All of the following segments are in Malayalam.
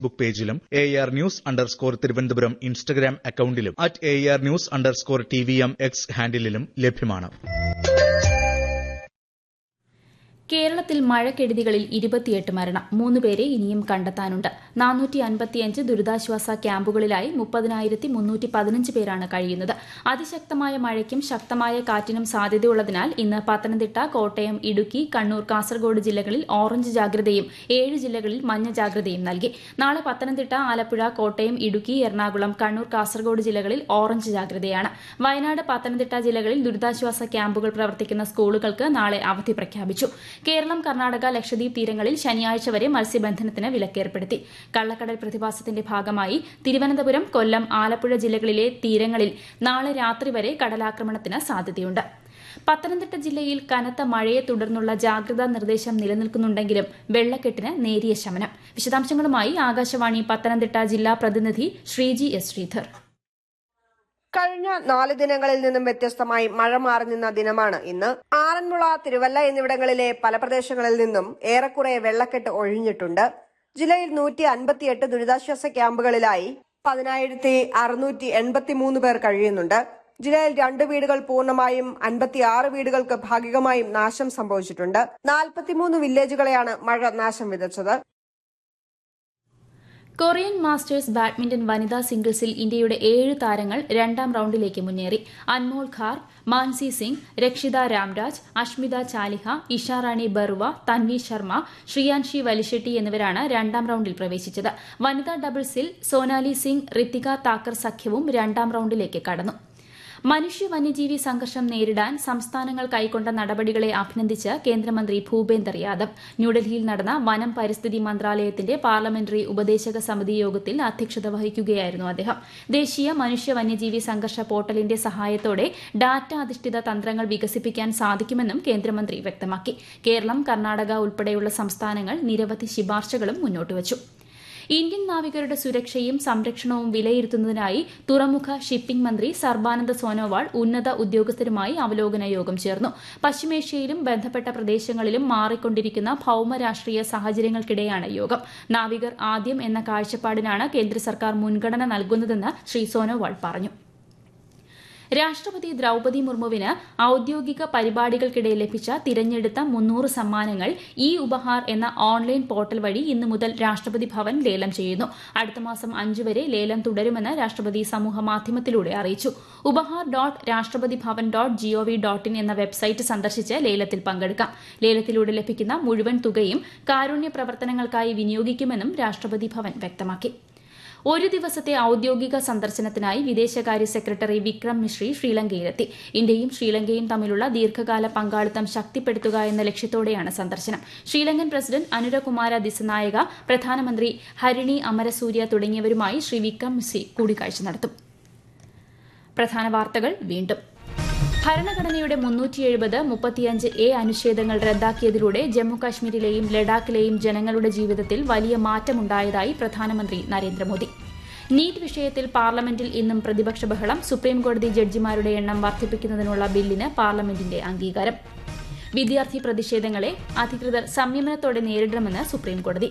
ഫേസ്ബുക്ക് പേജിലും A R news underscore Thiruvananthapuram Instagram അക്കൌണ്ടിലും at A R news underscore T V M X ഹാൻഡിലും ലഭ്യമാണ് കേരളത്തിൽ മഴക്കെടുതികളിൽ ഇരുപത്തിയെട്ട് മരണം മൂന്ന് പേരെ ഇനിയും കണ്ടെത്താനുണ്ട് നാനൂറ്റി അൻപത്തിയഞ്ച് ദുരിതാശ്വാസ ക്യാമ്പുകളിലായി മുപ്പതിനായിരത്തി മുന്നൂറ്റി പതിനഞ്ച് പേരാണ് കഴിയുന്നത് അതിശക്തമായ മഴയ്ക്കും ശക്തമായ കാറ്റിനും സാധ്യതയുള്ളതിനാൽ ഇന്ന് പത്തനംതിട്ട കോട്ടയം ഇടുക്കി കണ്ണൂർ കാസർഗോഡ് ജില്ലകളിൽ ഓറഞ്ച് ജാഗ്രതയും ഏഴ് ജില്ലകളിൽ മഞ്ഞ ജാഗ്രതയും നൽകി നാളെ പത്തനംതിട്ട ആലപ്പുഴ കോട്ടയം ഇടുക്കി എറണാകുളം കണ്ണൂർ കാസർഗോഡ് ജില്ലകളിൽ ഓറഞ്ച് ജാഗ്രതയാണ് വയനാട് പത്തനംതിട്ട ജില്ലകളിൽ ദുരിതാശ്വാസ ക്യാമ്പുകൾ പ്രവർത്തിക്കുന്ന സ്കൂളുകൾക്ക് നാളെ അവധി പ്രഖ്യാപിച്ചു കേരളം കർണാടക ലക്ഷദ്വീപ് തീരങ്ങളിൽ ശനിയാഴ്ച വരെ മത്സ്യബന്ധനത്തിന് വിലക്കേർപ്പെടുത്തി കള്ളക്കടൽ പ്രതിഭാസത്തിന്റെ ഭാഗമായി തിരുവനന്തപുരം കൊല്ലം ആലപ്പുഴ ജില്ലകളിലെ തീരങ്ങളിൽ നാളെ രാത്രി വരെ കടലാക്രമണത്തിന് സാധ്യതയുണ്ട് പത്തനംതിട്ട ജില്ലയിൽ കനത്ത മഴയെ തുടർന്നുള്ള ജാഗ്രതാ നിർദ്ദേശം നിലനിൽക്കുന്നുണ്ടെങ്കിലും വെള്ളക്കെട്ടിന് നേരിയ ശമനം വിശദാംശങ്ങളുമായി ആകാശവാണി പത്തനംതിട്ട ജില്ലാ പ്രതിനിധി ശ്രീജി എസ് ശ്രീധർ കഴിഞ്ഞ നാല് ദിനങ്ങളിൽ നിന്നും വ്യത്യസ്തമായി മഴ മാറി നിന്ന ദിനമാണ് ഇന്ന് ആറന്മുള തിരുവല്ല എന്നിവിടങ്ങളിലെ പല പ്രദേശങ്ങളിൽ നിന്നും ഏറെക്കുറെ വെള്ളക്കെട്ട് ഒഴിഞ്ഞിട്ടുണ്ട് ജില്ലയിൽ നൂറ്റി അൻപത്തിയെട്ട് ദുരിതാശ്വാസ ക്യാമ്പുകളിലായി പതിനായിരത്തി അറുന്നൂറ്റി എൺപത്തി മൂന്ന് പേർ കഴിയുന്നുണ്ട് ജില്ലയിൽ രണ്ട് വീടുകൾ പൂർണ്ണമായും അൻപത്തിയാറ് വീടുകൾക്ക് ഭാഗികമായും നാശം സംഭവിച്ചിട്ടുണ്ട് നാൽപ്പത്തിമൂന്ന് വില്ലേജുകളെയാണ് മഴ നാശം വിതച്ചത് കൊറിയൻ മാസ്റ്റേഴ്സ് ബാഡ്മിന്റൺ വനിതാ സിംഗിൾസിൽ ഇന്ത്യയുടെ ഏഴ് താരങ്ങൾ രണ്ടാം റൌണ്ടിലേക്ക് മുന്നേറി അൻമോൾ ഖാർ മാൻസി സിംഗ് രക്ഷിത രാംരാജ് അഷ്മിത ചാലിഹ ഇഷാറാണി ബറുവ തൻവി ശർമ്മ ശ്രിയാൻഷി വലിശെട്ടി എന്നിവരാണ് രണ്ടാം റൌണ്ടിൽ പ്രവേശിച്ചത് വനിതാ ഡബിൾസിൽ സോനാലി സിംഗ് ഋത്തിക താക്കർ സഖ്യവും രണ്ടാം റൌണ്ടിലേക്ക് കടന്നു മനുഷ്യ വന്യജീവി സംഘർഷം നേരിടാൻ സംസ്ഥാനങ്ങൾ കൈക്കൊണ്ട നടപടികളെ അഭിനന്ദിച്ച് കേന്ദ്രമന്ത്രി ഭൂപേന്ദർ യാദവ് ന്യൂഡൽഹിയിൽ നടന്ന വനം പരിസ്ഥിതി മന്ത്രാലയത്തിന്റെ പാർലമെന്ററി ഉപദേശക സമിതി യോഗത്തിൽ അധ്യക്ഷത വഹിക്കുകയായിരുന്നു അദ്ദേഹം ദേശീയ മനുഷ്യ വന്യജീവി സംഘർഷ പോർട്ടലിന്റെ സഹായത്തോടെ ഡാറ്റ അധിഷ്ഠിത തന്ത്രങ്ങൾ വികസിപ്പിക്കാൻ സാധിക്കുമെന്നും കേന്ദ്രമന്ത്രി വ്യക്തമാക്കി കേരളം കർണാടക ഉൾപ്പെടെയുള്ള സംസ്ഥാനങ്ങൾ നിരവധി ശുപാർശകളും മുന്നോട്ടുവച്ചു ഇന്ത്യൻ നാവികരുടെ സുരക്ഷയും സംരക്ഷണവും വിലയിരുത്തുന്നതിനായി തുറമുഖ ഷിപ്പിംഗ് മന്ത്രി സർബാനന്ദ സോനോവാൾ ഉന്നത ഉദ്യോഗസ്ഥരുമായി അവലോകന യോഗം ചേർന്നു പശ്ചിമേഷ്യയിലും ബന്ധപ്പെട്ട പ്രദേശങ്ങളിലും മാറിക്കൊണ്ടിരിക്കുന്ന ഭൌമ രാഷ്ട്രീയ സാഹചര്യങ്ങൾക്കിടെയാണ് യോഗം നാവികർ ആദ്യം എന്ന കാഴ്ചപ്പാടിനാണ് കേന്ദ്ര സർക്കാർ മുൻഗണന നൽകുന്നതെന്ന് ശ്രീ സോനോവാൾ പറഞ്ഞു രാഷ്ട്രപതി ദ്രൌപതി മുർമുവിന് ഔദ്യോഗിക പരിപാടികൾക്കിടെ ലഭിച്ച തിരഞ്ഞെടുത്ത മുന്നൂറ് സമ്മാനങ്ങൾ ഇ ഉപഹാർ എന്ന ഓൺലൈൻ പോർട്ടൽ വഴി ഇന്നു മുതൽ രാഷ്ട്രപതി ഭവൻ ലേലം ചെയ്യുന്നു അടുത്ത മാസം അഞ്ച് വരെ ലേലം തുടരുമെന്ന് രാഷ്ട്രപതി സമൂഹ മാധ്യമത്തിലൂടെ അറിയിച്ചു Upahar dot Rashtrapati Bhavan dot G O V dot in എന്ന വെബ്സൈറ്റ് സന്ദർശിച്ച് ലേലത്തിൽ പങ്കെടുക്കാം ലേലത്തിലൂടെ ലഭിക്കുന്ന മുഴുവൻ തുകയും കാരുണ്യ പ്രവർത്തനങ്ങൾക്കായി വിനിയോഗിക്കുമെന്നും രാഷ്ട്രപതി ഭവൻ വ്യക്തമാക്കി ഒരു ദിവസത്തെ ഔദ്യോഗിക സന്ദർശനത്തിനായി വിദേശകാര്യ സെക്രട്ടറി വിക്രം മിശ്രി ശ്രീലങ്കയിലെത്തി ഇന്ത്യയും ശ്രീലങ്കയും തമ്മിലുള്ള ദീർഘകാല പങ്കാളിത്തം ശക്തിപ്പെടുത്തുക എന്ന ലക്ഷ്യത്തോടെയാണ് സന്ദർശനം ശ്രീലങ്കൻ പ്രസിഡന്റ് അനുരകുമാര ദിസനായക പ്രധാനമന്ത്രി ഹരിണി അമരസൂര്യ തുടങ്ങിയവരുമായി ശ്രീ വിക്രം മിശ്രി കൂടിക്കാഴ്ച നടത്തും പ്രധാന വാർത്തകൾ വീണ്ടും ഭരണഘടനയുടെ മുന്നൂറ്റി എഴുപത് മുപ്പത്തിയഞ്ച് എ അനുച്ഛേദങ്ങൾ റദ്ദാക്കിയതിലൂടെ ജമ്മുകാശ്മീരിലെയും ലഡാക്കിലെയും ജനങ്ങളുടെ ജീവിതത്തിൽ വലിയ മാറ്റമുണ്ടായതായി പ്രധാനമന്ത്രി നരേന്ദ്രമോദി നീറ്റ് വിഷയത്തിൽ പാർലമെന്റിൽ ഇന്നും പ്രതിപക്ഷ ബഹളം സുപ്രീംകോടതി ജഡ്ജിമാരുടെ എണ്ണം വർദ്ധിപ്പിക്കുന്നതിനുള്ള ബില്ലിന് പാർലമെന്റിന്റെ അംഗീകാരം വിദ്യാർത്ഥി പ്രതിഷേധങ്ങളെ അധികൃതർ സംയമനത്തോടെ നേരിടണമെന്ന് സുപ്രീംകോടതി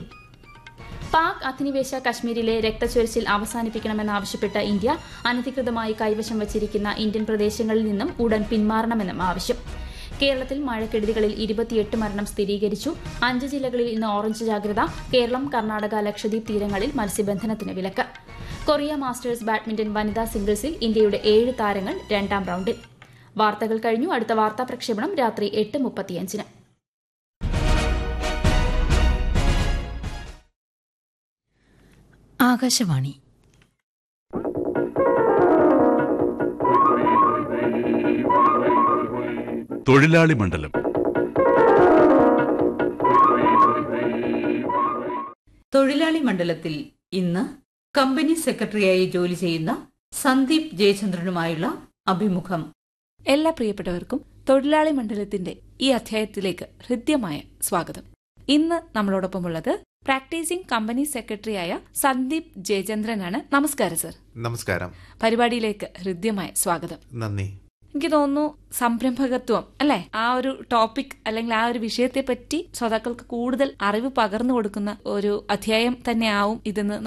പാക് അധിനിവേശ കശ്മീരിലെ രക്തച്ചൊരിച്ചിൽ അവസാനിപ്പിക്കണമെന്നാവശ്യപ്പെട്ട് ഇന്ത്യ അനധികൃതമായി കൈവശം വച്ചിരിക്കുന്ന ഇന്ത്യൻ പ്രദേശങ്ങളിൽ നിന്നും ഉടൻ പിന്മാറണമെന്നും ആവശ്യം കേരളത്തിൽ മഴക്കെടുതികളിൽ ഇരുപത്തിയെട്ട് മരണം സ്ഥിരീകരിച്ചു അഞ്ച് ജില്ലകളിൽ ഇന്ന് ഓറഞ്ച് ജാഗ്രത കേരളം കർണാടക ലക്ഷദ്വീപ് തീരങ്ങളിൽ മത്സ്യബന്ധനത്തിന് വിലക്ക് കൊറിയ മാസ്റ്റേഴ്സ് ബാഡ്മിന്റൺ വനിതാ സിംഗിൾസിൽ ഇന്ത്യയുടെ ഏഴ് താരങ്ങൾ രണ്ടാം റൌണ്ടിൽ വാർത്തകൾ കഴിഞ്ഞു അടുത്ത വാർത്താ പ്രക്ഷേപണം രാത്രി എട്ട് മുപ്പത്തിയഞ്ചിന് ആകാശവാണി തൊഴിലാളി മണ്ഡലം തൊഴിലാളി മണ്ഡലത്തിൽ ഇന്ന് കമ്പനി സെക്രട്ടറിയായി ജോലി ചെയ്യുന്ന സന്ദീപ് ജയചന്ദ്രനുമായുള്ള അഭിമുഖം എല്ലാ പ്രിയപ്പെട്ടവർക്കും തൊഴിലാളി മണ്ഡലത്തിന്റെ ഈ അധ്യായത്തിലേക്ക് ഹൃദ്യമായ സ്വാഗതം ഇന്ന് നമ്മളോടൊപ്പമുള്ളത് പ്രാക്ടീസിംഗ് കമ്പനി സെക്രട്ടറിയായ സന്ദീപ് ജയചന്ദ്രനാണ് നമസ്കാരം സർ നമസ്കാരം പരിപാടിയിലേക്ക് ഹൃദ്യമായ സ്വാഗതം നന്ദി എനിക്ക് തോന്നുന്നു സംരംഭകത്വം അല്ലെ ആ ഒരു ടോപ്പിക് അല്ലെങ്കിൽ ആ ഒരു വിഷയത്തെ പറ്റി ശ്രോതാക്കൾക്ക് കൂടുതൽ അറിവ് പകർന്നു കൊടുക്കുന്ന ഒരു അധ്യായം തന്നെയാവും ഇതെന്ന്